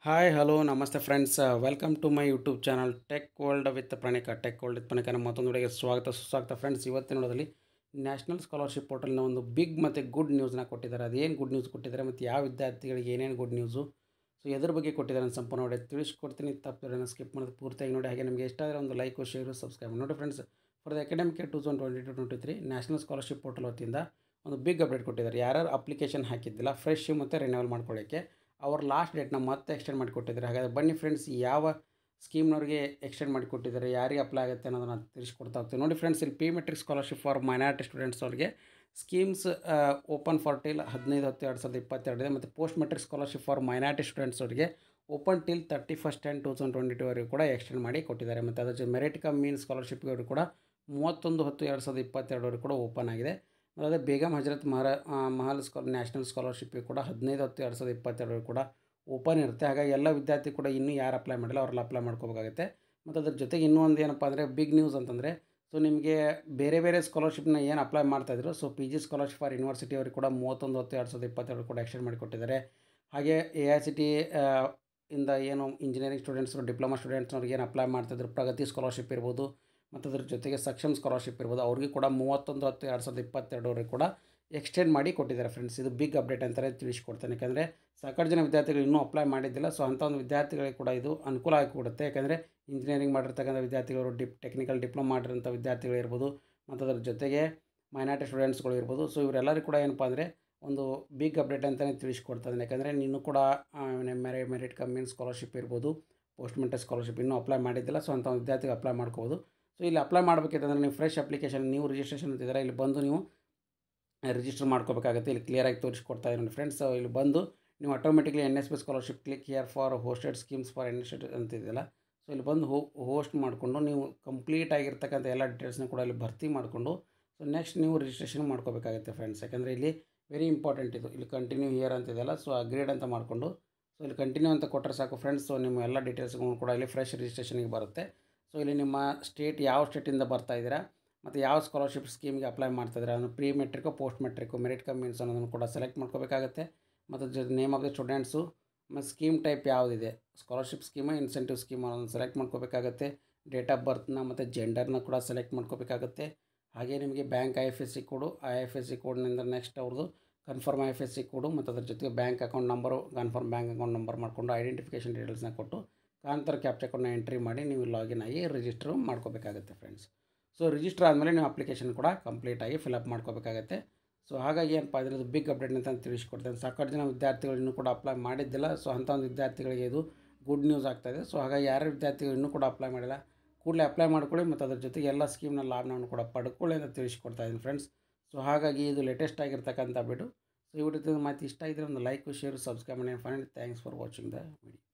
hi hello ನಮಸ್ತೆ friends welcome to my YouTube channel tech world with Praneeka tech world with Praneeka ನಮ್ಮ ಮತ್ತೊಂದು ವಿಡಿಯೋಗೆ ಸ್ವಾಗತ ಸುಸ್ವಾಗತ ಫ್ರೆಂಡ್ಸ್ ಇವತ್ತಿನ ನೋಡೋದಲ್ಲಿ ನ್ಯಾಷನಲ್ ಸ್ಕಾಲರ್ಶಿಪ್ ಪೋರ್ಟಲ್ನ ಒಂದು ಬಿಗ್ ಮತ್ತು ಗುಡ್ ನ್ಯೂಸ್ನ ಕೊಟ್ಟಿದ್ದಾರೆ ಅದೇನು ಗುಡ್ ನ್ಯೂಸ್ ಕೊಟ್ಟಿದ್ದಾರೆ ಮತ್ತು ಯಾವ ವಿದ್ಯಾರ್ಥಿಗಳಿಗೆ ಏನೇನು ಗುಡ್ ನ್ಯೂಸು ಸೊ ಎದ್ರ ಬಗ್ಗೆ ಕೊಟ್ಟಿದ್ದಾರೆ ಅಂತ ಸಂಪೂರ್ಣ ನೋಡಿ ತಿಳಿಸ್ಕೊಡ್ತೀನಿ ತಪ್ಪು ಸ್ಕಿಪ್ ಮಾಡೋದು ಪೂರ್ತಿಯಾಗಿ ನೋಡಿ ಹಾಗೆ ನಿಮಗೆ ಇಷ್ಟ ಆದರೆ ಒಂದು ಲೈಕು ಶೇರು ಸಬ್ಸ್ಕ್ರೈಬ್ ನೋಡಿ friends for the academic two thousand twenty to twenty three national scholarship portal ವತಿಯಿಂದ ಒಂದು ಬಿಗ್ ಅಪ್ಡೇಟ್ ಕೊಟ್ಟಿದ್ದಾರೆ ಯಾರ್ಯಾರು ಅಪ್ಲಿಕೇಶನ್ ಹಾಕಿದ್ದಿಲ್ಲ ಫ್ರೆಶ್ ಮತ್ತು ರಿನ್ಯೂವಲ್ ಮಾಡ್ಕೊಳ್ಳೋಕ್ಕೆ ಅವ್ರ ಲಾಸ್ಟ್ ಡೇಟ್ನ ಮತ್ತೆ ಎಕ್ಸ್ಟೆಂಡ್ ಮಾಡಿ ಕೊಟ್ಟಿದ್ದಾರೆ ಹಾಗಾದರೆ ಬನ್ನಿ ಫ್ರೆಂಡ್ಸ್ ಯಾವ ಸ್ಕೀಮ್ನವ್ರಿಗೆ ಎಕ್ಸ್ಟೆಂಡ್ ಮಾಡಿ ಕೊಟ್ಟಿದ್ದಾರೆ ಯಾರಿಗೆ ಅಪ್ಲೈ ಆಗುತ್ತೆ ಅನ್ನೋದನ್ನು ತಿಳಿಸ್ಕೊಡ್ತಾ ಹೋಗ್ತೀವಿ ನೋಡಿ ಫ್ರೆಂಡ್ಸ್ ಇಲ್ಲಿ pre matric scholarship for minority students ಅವ್ರಿಗೆ ಸ್ಕೀಮ್ಸ್ ಓಪನ್ ಫಾರ್ ಟಿಲ್ ಹದಿನೈದು ಹತ್ತು ಎರಡು ಸಾವಿರದ ಇಪ್ಪತ್ತೆರಡು ಇದೆ ಮತ್ತು post matric scholarship for minority students ಅವರಿಗೆ open till thirty first ten two thousand twenty two ಅವರಿಗೆ ಕೂಡ ಎಕ್ಸ್ಟೆಂಡ್ ಮಾಡಿ ಕೊಟ್ಟಿದ್ದಾರೆ ಮತ್ತು ಅದ್ರ ಜೊತೆ ಮೆರಿಟ್ ಕಮ್ ಮೀನ್ ಸ್ಕಾಲರ್ಶಿಪ್ಗೆ ಅವರು ಕೂಡ ಮೂವತ್ತೊಂದು ಹತ್ತು ಎರಡು ಸಾವಿರದ ಇಪ್ಪತ್ತೆರಡವರೆಗೆ ಕೂಡ ಓಪನ್ ಆಗಿದೆ ಮತ್ತು ಅದೇ ಬೇಗಮ್ ಹಜರತ್ ಮಹಾರ ಮಹಲ್ ಸ್ಕಾಲ್ ನ್ಯಾಷನಲ್ ಸ್ಕಾಲರ್ಶಿಪ್ಗೆ ಕೂಡ ಹದಿನೈದು ಹತ್ತು ಎರಡು ಸಾವಿರದ ಇಪ್ಪತ್ತೆರಡವರೆಗೆ ಕೂಡ ಓಪನ್ ಇರುತ್ತೆ ಹಾಗಾಗಿ ಎಲ್ಲ ವಿದ್ಯಾರ್ಥಿ ಕೂಡ ಇನ್ನೂ ಯಾರು ಅಪ್ಲೈ ಮಾಡಿಲ್ಲ ಅವ್ರೆಲ್ಲ ಅಪ್ಲೈ ಮಾಡ್ಕೋಬೇಕಾಗುತ್ತೆ ಮತ್ತು ಅದ್ರ ಜೊತೆಗೆ ಇನ್ನೂ ಒಂದು ಏನಪ್ಪ ಅಂದರೆ ಬಿಗ್ ನ್ಯೂಸ್ ಅಂತಂದರೆ ಸೊ ನಿಮಗೆ ಬೇರೆ ಬೇರೆ ಸ್ಕಾಲರ್ಶಿಪ್ನ ಏನು ಅಪ್ಲೈ ಮಾಡ್ತಾಯಿದ್ರು so P G scholarship for university ಅವ್ರಿಗೆ ಕೂಡ ಮೂವತ್ತೊಂದು ಹತ್ತು ಎರಡು ಸಾವಿರದ ಇಪ್ಪತ್ತೆರಡು ಕೂಡ ಎಕ್ಸ್ಟೆಂಡ್ ಮಾಡಿಕೊಟ್ಟಿದ್ದಾರೆ ಹಾಗೆ ಎ ಐ ಸಿ ಟಿ ಇಂದ ಏನು ಇಂಜಿನಿಯರಿಂಗ್ ಸ್ಟೂಡೆಂಟ್ಸ್ ಡಿಪ್ಲೊಮಾ ಸ್ಟೂಡೆಂಟ್ಸ್ನವ್ರಿಗೆ ಏನು ಅಪ್ಲೈ ಮಾಡ್ತಾಯಿದ್ರು ಪ್ರಗತಿ ಸ್ಕಾಲರ್ಶಿಪ್ ಇರ್ಬೋದು ಮತ್ತು ಅದ್ರ ಜೊತೆಗೆ ಸಕ್ಷಮ್ ಸ್ಕಾಲರ್ಶಿಪ್ ಇರ್ಬೋದು ಅವ್ರಿಗೆ ಕೂಡ ಮೂವತ್ತೊಂದು ಹತ್ತು ಎರಡು ಸಾವಿರದ ಇಪ್ಪತ್ತೆರಡವರೆಗೆ ಕೂಡ ಎಕ್ಸ್ಟೆಂಡ್ ಮಾಡಿ ಕೊಟ್ಟಿದ್ದಾರೆ ಫ್ರೆಂಡ್ಸ್ ಇದು ಬಿಗ್ ಅಪ್ಡೇಟ್ ಅಂತಲೇ ತಿಳಿಸ್ಕೊಡ್ತೇನೆ ಯಾಕಂದರೆ ಸಾಕಷ್ಟು ಜನ ವಿದ್ಯಾರ್ಥಿಗಳು ಇನ್ನೂ ಅಪ್ಲೈ ಮಾಡಿದ್ದಿಲ್ಲ ಸೊ ಅಂಥ ಒಂದು ವಿದ್ಯಾರ್ಥಿಗಳಿಗೆ ಕೂಡ ಇದು ಅನುಕೂಲ ಆಗಿಕೊಡುತ್ತೆ ಯಾಕಂದರೆ ಇಂಜಿನಿಯರಿಂಗ್ ಮಾಡಿರ್ತಕ್ಕಂಥ ವಿದ್ಯಾರ್ಥಿಗಳು ಡಿಪ್ ಟೆಕ್ನಿಕಲ್ ಡಿಪ್ಲೊಮಾ ಮಾಡಿರೋಂಥ ವಿದ್ಯಾರ್ಥಿಗಳು ಇರ್ಬೋದು ಮತ್ತು ಅದರ ಜೊತೆಗೆ ಮೈನಾರಿಟಿ ಸ್ಟೂಡೆಂಟ್ಸ್ಗಳು ಇರ್ಬೋದು ಸೊ ಇವರೆಲ್ಲರಿಗೂ ಕೂಡ ಏನಪ್ಪ ಅಂದರೆ ಒಂದು ಬಿಗ್ ಅಪ್ಡೇಟ್ ಅಂತಲೇ ತಿಳಿಸ್ಕೊಡ್ತಾನೆ ಯಾಕಂದರೆ ನೀನು ಕೂಡ ಮೆರಿ ಮೆರಿಟ್ ಕಮ್ಮಿನ್ ಸ್ಕಾಲರ್ಶಿಪ್ ಇರ್ಬೋದು ಪೋಸ್ಟ್ ಮೆಂಟಲ್ ಸ್ಕಾಲರ್ಶಿಪ್ ಇನ್ನೂ ಅಪ್ಲೈ ಮಾಡಿದ್ದಿಲ್ಲ ಸೊ ಅಂಥ ವಿದ್ಯಾರ್ಥಿಗೆ ಅಪ್ಲೈ ಮಾಡ್ಕೋಬೋದು ಸೊ ಇಲ್ಲಿ ಅಪ್ಲೈ ಮಾಡಬೇಕಿತ್ತಂದರೆ ನೀವು ಫ್ರೆಶ್ ಅಪ್ಲಿಕೇಶನ್ ನೀವು ರಿಜಿಸ್ಟ್ರೇಷನ್ ಅಂತಿದ್ದಾರೆ ಇಲ್ಲಿ ಬಂದು ನೀವು ರಿಜಿಸ್ಟರ್ ಮಾಡ್ಕೋಬೇಕಾಗುತ್ತೆ ಇಲ್ಲಿ ಕ್ಲಿಯರಾಗಿ ತೋರಿಸ್ಕೊಡ್ತಾ ಇದ್ದೀನಿ ಫ್ರೆಂಡ್ಸ್ ಇಲ್ಲಿ ಬಂದು ನೀವು automatically N S P scholarship click here for hosted schemes for N S ಅಂತಿದೆಯಲ್ಲ ಸೊ ಇಲ್ಲಿ ಬಂದು ಹೋ ಹೋಸ್ಟ್ ಮಾಡಿಕೊಂಡು ನೀವು ಕಂಪ್ಲೀಟ್ ಆಗಿರ್ತಕ್ಕಂಥ ಎಲ್ಲ ಡೀಟೇಲ್ಸ್ನ ಕೂಡ ಇಲ್ಲಿ ಭರ್ತಿ ಮಾಡಿಕೊಂಡು ಸೊ ನೆಕ್ಸ್ಟ್ ನೀವು ರಿಜಿಸ್ಟ್ರೇಷನ್ ಮಾಡ್ಕೋಬೇಕಾಗುತ್ತೆ ಫ್ರೆಂಡ್ಸ್ ಯಾಕಂದರೆ ಇಲ್ಲಿ ವೆರಿ ಇಂಪಾರ್ಟೆಂಟ್ ಇದು ಇಲ್ಲಿ ಕಂಟಿನ್ಯೂ ಹಿಯರ್ ಅಂತಿದೆಯಲ್ಲ ಸೊ ಅಗ್ರೇಡ್ ಅಂತ ಮಾಡಿಕೊಂಡು ಸೊ ಇಲ್ಲಿ ಕಂಟಿನ್ಯೂ ಅಂತ ಕೊಟ್ಟರೆ ಸಾಕು ಫ್ರೆಂಡ್ಸ್ ಸೊ ನಿಮ್ಮ ಎಲ್ಲ ಡೀಟೇಲ್ಸ್ಗಳು ಕೂಡ ಇಲ್ಲಿ ಫ್ರೆಶ್ ರಿಜಿಸ್ಟ್ರೇಷನಿಗೆ ಬರುತ್ತೆ ಸೊ ಇಲ್ಲಿ ನಿಮ್ಮ ಸ್ಟೇಟ್ ಯಾವ ಸ್ಟೇಟಿಂದ ಬರ್ತಾ ಇದ್ದೀರಾ ಮತ್ತು ಯಾವ ಸ್ಕಾಲರ್ಶಿಪ್ ಸ್ಕೀಮ್ಗೆ ಅಪ್ಲೈ ಮಾಡ್ತಾಯಿದ್ರೆ ಅದನ್ನು ಪ್ರೀ ಮೆಟ್ರಿಕೋ ಪೋಸ್ಟ್ ಮೆಟ್ರಿಕೋ ಮೆರಿಟ್ ಕಮ್ ಮೀನ್ಸ್ ಅನ್ನೋದನ್ನು ಕೂಡ ಸೆಲೆಕ್ಟ್ ಮಾಡ್ಕೋಬೇಕಾಗುತ್ತೆ ಮತ್ತು the name of the students ಮತ್ತು ಸ್ಕೀಮ್ ಟೈಪ್ ಯಾವುದಿದೆ ಸ್ಕಾಲರ್ಶಿಪ್ ಸ್ಕೀಮು ಇನ್ಸೆಂಟಿವ್ ಸ್ಕೀಮ್ ಅನ್ನೋದನ್ನು ಸೆಲೆಕ್ಟ್ ಮಾಡ್ಕೋಬೇಕಾಗುತ್ತೆ ಡೇಟ್ ಆಫ್ ಬರ್ತ್ನ ಮತ್ತು ಜೆಂಡರ್ನ ಕೂಡ ಸೆಲೆಕ್ಟ್ ಮಾಡ್ಕೋಬೇಕಾಗುತ್ತೆ ಹಾಗೆ ನಿಮಗೆ bank I F S C code I F S C ಕೋಡ್ನಿಂದ ನೆಕ್ಸ್ಟ್ ಅವ್ರದ್ದು confirm I F S C code ಮತ್ತು ಅದ್ರ ಜೊತೆಗೆ bank account number confirm bank account number ಮಾಡಿಕೊಂಡು ಐಡೆಂಟಿಫಿಕೇಷನ್ ಡೀಟೇಲ್ಸ್ನ ಕೊಟ್ಟು ಕಾಂತರ ಕ್ಯಾಪ್ಚರ್ ಕೋಡ್ನ ಎಂಟ್ರಿ ಮಾಡಿ ನೀವು ಲಾಗಿನ್ ಆಗಿ ರಿಜಿಸ್ಟರ್ ಮಾಡ್ಕೋಬೇಕಾಗುತ್ತೆ ಫ್ರೆಂಡ್ಸ್ ಸೊ ರಿಜಿಸ್ಟರ್ ಆದಮೇಲೆ ನೀವು ಅಪ್ಲಿಕೇಶನ್ ಕೂಡ ಕಂಪ್ಲೀಟಾಗಿ ಫಿಲಪ್ ಮಾಡ್ಕೋಬೇಕಾಗತ್ತೆ ಸೊ ಹಾಗಾಗಿ ಏನಪ್ಪ ಇದ್ರದ್ದು ಬಿಗ್ ಅಪ್ಡೇಟ್ ಅಂತ ತಿಳಿಸ್ಕೊಡ್ತೇನೆ ಸಾಕಷ್ಟು ಜನ ವಿದ್ಯಾರ್ಥಿಗಳು ಇನ್ನೂ ಕೂಡ ಅಪ್ಲೈ ಮಾಡಿದ್ದಿಲ್ಲ ಸೊ ಅಂಥ ಒಂದು ವಿದ್ಯಾರ್ಥಿಗಳಿಗೆ ಇದು ಗುಡ್ ನ್ಯೂಸ್ ಆಗ್ತಾಯಿದೆ ಸೊ ಹಾಗಾಗಿ ಯಾರ್ಯಾರು ವಿದ್ಯಾರ್ಥಿಗಳು ಇನ್ನೂ ಕೂಡ ಅಪ್ಲೈ ಮಾಡಿಲ್ಲ ಕೂಡಲೇ ಅಪ್ಲೈ ಮಾಡ್ಕೊಳ್ಳಿ ಮತ್ತು ಅದ್ರ ಜೊತೆಗೆ ಎಲ್ಲ ಸ್ಕೀಮ್ನ ಲಾಭವನ್ನು ಕೂಡ ಪಡ್ಕೊಳ್ಳಿ ಅಂತ ತಿಳಿಸ್ಕೊಡ್ತಾ ಇದ್ದೀನಿ ಫ್ರೆಂಡ್ಸ್ ಸೊ ಹಾಗಾಗಿ ಇದು ಲೇಟೆಸ್ಟ್ ಆಗಿರ್ತಕ್ಕಂಥ ಬಿಡು ಸೊ ಈ ವಿಡಿಯೋ ಮಾಹಿತಿ ಇಷ್ಟ ಇದ್ದರೆ ಒಂದು ಲೈಕ್ ಶೇರ್ ಸಬ್ಸ್ಕ್ರೈಬ್ ಮಾಡಿ final thanks for watching the video